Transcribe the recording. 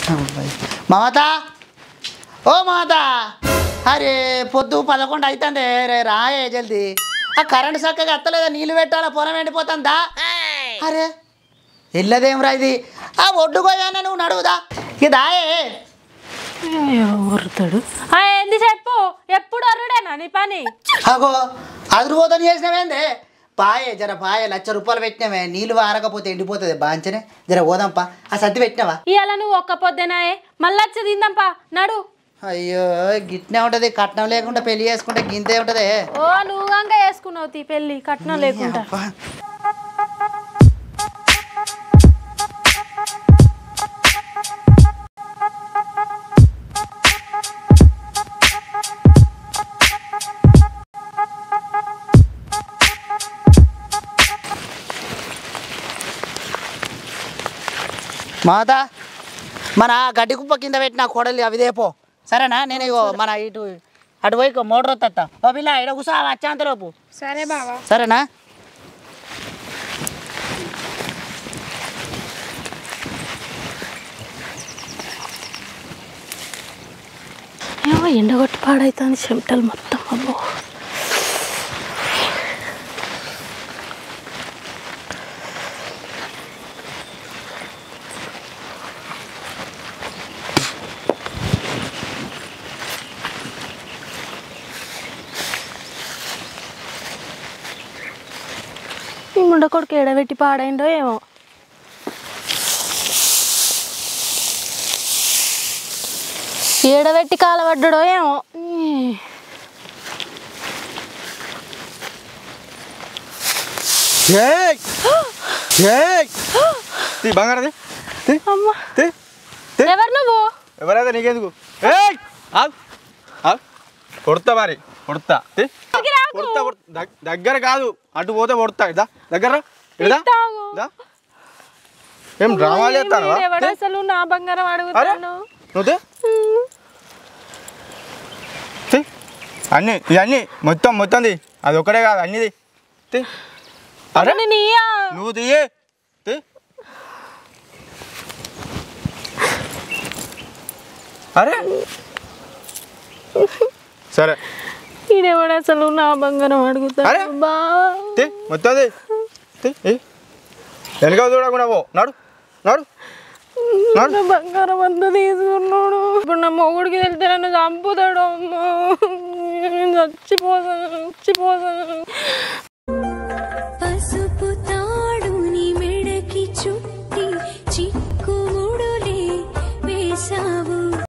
మమత ఓ మమత అరే పొద్దు పదకొండు అవుతుంది రే రాయే జల్దీ ఆ కరెంట్ చక్కగా ఎత్తలేదా నీళ్ళు పెట్టాలా పొలం ఎండిపోతుందా అరే వెళ్ళదేం రా ఇది ఆ ఒడ్డు పోయాన నువ్వు నడువుదా ఇక దాయే వరుతాడు ఏంది చెప్పు ఎప్పుడు అరుడేనా నీ పని అగో అదురుపోతని చేసినవేందే పాయే జర పాయే లక్ష రూపాయలు పెట్టినవే నీళ్ళు ఆరకపోతే ఎండిపోతుంది బాంచనే జర పోదాంపా ఆ సర్ది పెట్టినవా ఇవాళ నువ్వు ఒక్క పొద్దునాయే మళ్ళీ వచ్చి తిందాంపా నడు అయ్యో గిట్నే ఉంటది కట్నం లేకుండా పెళ్లి చేసుకుంటే గింతే ఉంటది ఓ నువ్వు గంగ వేసుకున్నావు తీ పెళ్ళి కట్నం లేకుండా అబ్బా. మాత మన గడ్డి కుప్ప కింద పెట్టిన కొడలు అవి దేపో సరేనా నేను ఇగో మన ఇటు అటు పోయి మోటార్ వస్తా ఓ పిల్ల ఇక్కడ కూర్చో వచ్చేంతలోపు సరే బావా సరేనా ఏమో ఎండగొట్టి పాడైతుంది చెమటలు మొత్తం అబ్బో ఈ ముండ కొడుకు ఎడబెట్టి పాడైండో ఏమో ఏడబెట్టి కాలబడ్డాడో ఏమో ఈ. ఏయ్ ఏయ్ తీ బంగారది తీ అమ్మా తీ తీ ఎవరు నువ్వు ఎవరైతే నీకెందుకు ఏయ్ ఆగు ఆగు కొడతా మరి కొడతా తీ దగ్గరికి రాకు. కొడతా కొడతా. దగ్- దగ్గర కాదు అటు పోతే కొడతా ఇదా దగ్గర రా. ఇదా ఇస్తాగు. దా ఏం డ్రామా చేస్తాను ఎవడు అసలు నా బంగారం అరే అడుగుతాను నువ్వు తీ. తీ అన్నీ ఇవన్నీ మొత్తం మొత్తంది అది ఒకటే కాదు అన్నీది తీ అరే నేను ఇయ్యా నువ్వు తీయే తీ అరే సరే ఈడెవడు అసలు నా బంగారం అరే. అడుగుతాడు బా తీ మొత్తం తీ తీ ఏ. వెనక చూడకుండా పో నడు నడు నడు నా బంగారం అంతా తీసుకున్నాడు ఇప్పుడు నా మొగుడికి వెళ్తే నన్ను చంపుతాడు అమ్మా నేను చచ్చిపోతాను చచ్చిపోతాను